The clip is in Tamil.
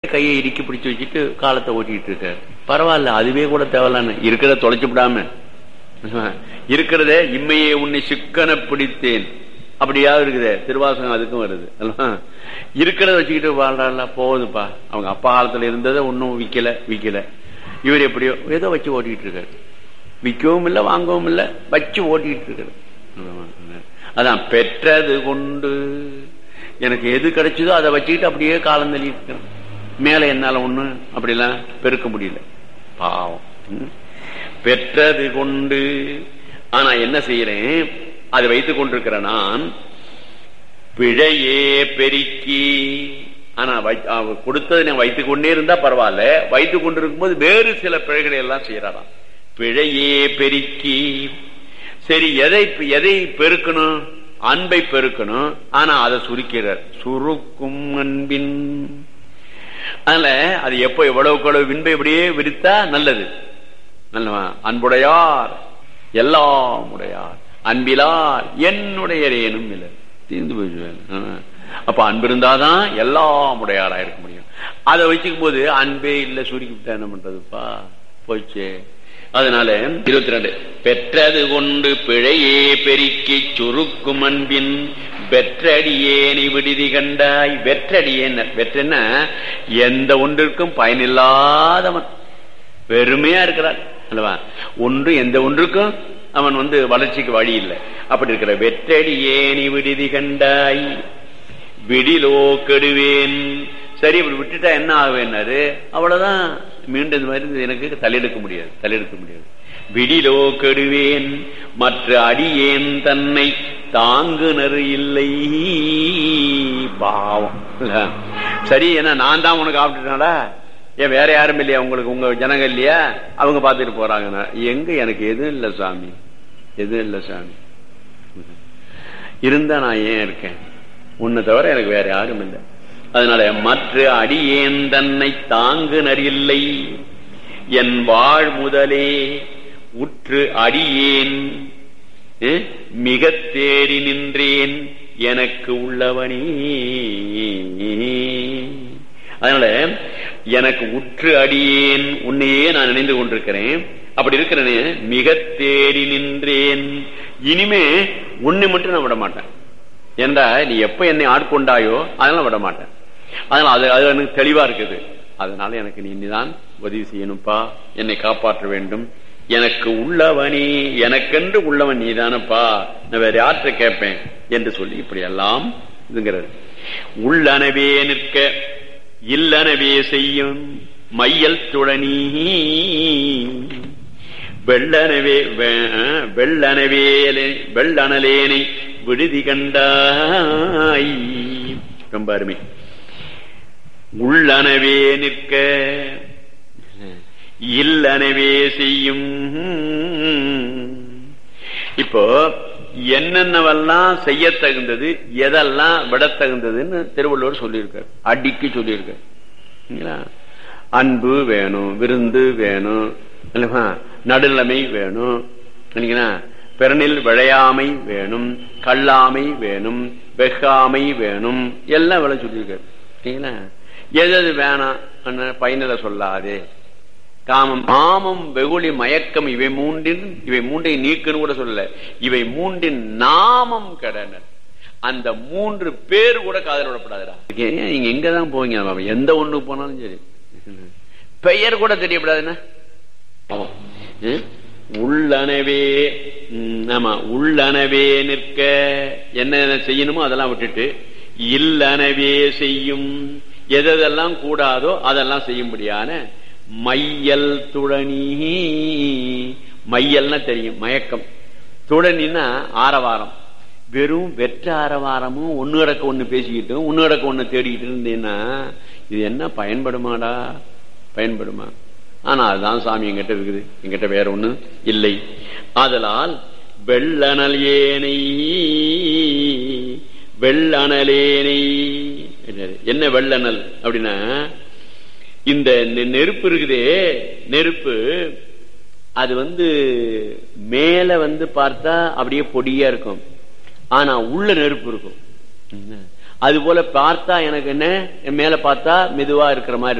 கையை இறுக்கி பிடிச்சு வச்சுட்டு காலத்தை ஓட்டிட்டு இருக்காரு பரவாயில்ல அதுவே கூட தேவையில்லான்னு இருக்கிறத தொலைச்சு விடாம இருக்கிறதே இம்மையே உன்னை சிக்கன பிடித்தேன் அப்படியாவது இருக்குதே திருவாசகம் அதுக்கும் வருது அல்லவா? இருக்கிறத வச்சுக்கிட்டு வாழ்றாள் போகுதுப்பா அவங்க அப்பா காலத்துல இருந்ததை ஒன்னும் விக்கல விக்கல இவர் எப்படியோ ஏதோ வச்சு ஓட்டிட்டு இருக்காரு விற்கவும் இல்லை வாங்கவும் இல்லை வச்சு ஓட்டிட்டு இருக்காரு அதான் பெற்றது கொண்டு எனக்கு எது கிடைச்சதோ அதை வச்சுக்கிட்டு அப்படியே காலம் தள்ளிட்டு இருக்கிறேன் மேல என்னால ஒண்ணு அப்படிலாம் பெருக்க முடியல பாவம் ம். பெற்றது கொண்டு ஆனா என்ன செய்யறேன் அதை வைத்துக் கொண்டிருக்கிற நான் பிழையே பெருக்கி ஆனா வை- அவ கொடுத்ததை நான் வைத்துக் கொண்டே இருந்தா பரவாயில்ல வைத்துக் கொண்டிருக்கும் போது வேறு சில பிழைகளை எல்லாம் செய்யறாராம் பிழையே பெருக்கி சரி எதை எதை பெருக்கணும் அன்பை பெருக்கணும் ஆனா அதை சுருக்கிறார் சுருக்கும் அன்பின் அதனால அது எப்போ எவ்வளவுக்கு எவ்வளவு விண்பை இப்படியே விரித்தா நல்லது நல்லவா அன்புடையார் எல்லாம் உடையார் அன்பிலார் என்னுடையரேனும் இல்லை தீர்ந்து போயிடுவேன் அப்ப அன்பு இருந்தாதான் எல்லாம் உடையாரா இருக்க முடியும் அதை வச்சுக்கும் போது அன்பே இல்லை சுருக்கி விட்டா என்ன பண்றதுப்பா போச்சு அதனால இருபத்தி ரெண்டு பெற்றது கொண்டு பிழையே பெருக்கி சுருக்கும் அன்பின் வெற்றடியேனை விடுதி கண்டாய் வெற்றடியேன் வெற்றன்னா எந்த ஒன்றிற்கும் பயனில்லாதவன் பெருமையா இருக்கிறார் அல்லவா ஒன்று எந்த ஒன்றுக்கும் அவன் வந்து வளர்ச்சிக்கு வழி இல்லை அப்படி இருக்கிற வெற்றடி ஏனி விடுதி கண்டாய் விடிலோ கெடுவேன் சரி இப்படி விட்டுட்டா என்ன ஆகுவேன்னாரு அவ்வளவுதான் மீண்டும் இந்த மாதிரி எனக்கு தலையெடுக்க முடியாது தலையெடுக்க முடியாது விடிலோ கெடுவேன் மற்ற அடியேன் தன்னை தாங்குனர் இல்லை பாவம் இல்ல? சரி என்ன நான் தான் உனக்கு ஆப்பிட்டுனாடா ஏன் வேற யாரும் இல்லையா உங்களுக்கு உங்க ஜனங்க இல்லையா அவங்க பார்த்துட்டு போறாங்க எங்க எனக்கு எதுவும் இல்லை சாமி எதுவும் இல்லை சாமி இருந்தா நான் ஏன் இருக்கேன் உன்னை தவிர எனக்கு வேற யாரும் இல்லை அதனால மற்ற அடியேன் தன்னை தாங்குனர் இல்லை என் வாழ் முதலே உற்று அடியேன் அஹ், மிகத் தேடி நின்றேன் எனக்கு உள்ளவனே அதனால எனக்கு உற்று அடியேன் உன்னையே நான் நினைந்து கொண்டிருக்கிறேன் அப்படி இருக்கிறனே மிக தேடி நின்றேன் இனிமே உன்னை மட்டும் நான் விட மாட்டேன் ஏண்டா நீ எப்ப என்னை ஆட்கொண்டாயோ அதெல்லாம் விட மாட்டேன் அதனால அது அது எனக்கு தெளிவா இருக்குது அதனால எனக்கு நீ இனிதான் உதவி செய்யணும்ப்பா என்னை காப்பாற்ற வேண்டும் எனக்கு உள்ளவனே எனக்கென்று உள்ளவன் நீதானப்பா நான் வேற யார்கிட்ட கேட்பேன் என்று சொல்லி இப்படி எல்லாம் இதுங்கிறது உள்ளனவே நிற்க இல்லனவே செய்யும் மையல் துழனி வெள்ளனவே வெ- வெள்ளனவேலே வெள்ளனலேனை விடுதி கண்டாய் ரொம்ப அருமை உள்ளனவே நிற்க இல்லனவே செய்யும் இப்போ என்னென்னவெல்லாம் செய்ய தகுந்தது எதெல்லாம் விட தகுந்ததுன்னு திருவள்ளுவர் சொல்லியிருக்கார் அடிக்கு சொல்லியிருக்கார் சரிங்களா? அன்பு வேணும் விருந்து வேணும் இல்லையா? நடுநிலைமை வேணும் இல்லைங்களா? பிறனில் விழையாமை வேணும் கல்லாமை வேணும் வெகாமை வேணும் எல்லாம் விளை சொல்லியிருக்காரு சரிங்களா? எது எது வேணாம் அண்ணா, பயனில சொல்லாதே காமம் காமம் வெகுளி மயக்கம் இவை மூன்றின் இவை மூன்றை நீக்குன்னு கூட சொல்லல இவை மூன்றின் நாமம் கடனர் அந்த மூன்று பேர் கூட காதல் விடப்படாதுடா ஏன் நீங்க எங்கதான் போவீங்க பாபா? எந்த ஒண்ணு போனாலும் சரி பெயர் கூட தெரியப்படாதுன்னா பாவம். ம்? உள்ளனவே ம், ஆமா உள்ளனவே நிற்க என்ன செய்யணுமோ அதெல்லாம் விட்டுட்டு இல்லனவே செய்யும் எதெல்லாம் கூடாதோ அதெல்லாம் செய்யும்படியான மையல் துழனி மையல்னா தெரியும் மயக்கம் துழனின்னா ஆரவாரம் வெறும் வெற்ற ஆரவாரமும் ஒன்னு கிடக்க ஒண்ணு பேசிக்கிட்டும் ஒன்னு கிடக்க ஒண்ணு தேடிக்கிட்டு இருந்தேன்னா இது என்ன பயன்படுமாடா பயன்படுமா ஆனா அதுதான் சாமி எங்கிட்ட இருக்குது எங்கிட்ட வேற ஒண்ணு இல்லை ஆதலால் வெள்ளனல் ஏனை வெள்ளனலேனை என்னது? என்ன வெள்ளனல் அப்படின்னா இந்த நெ- நெருப்பு இருக்குதே நெருப்பு அது வந்து மேல வந்து பார்த்தா அப்படியே பொடியா இருக்கும் ஆனா உள்ள நெருப்பு இருக்கும் அது போல பார்த்தா எனக்கு என்ன மேல பார்த்தா மெதுவா இருக்கிற மாதிரி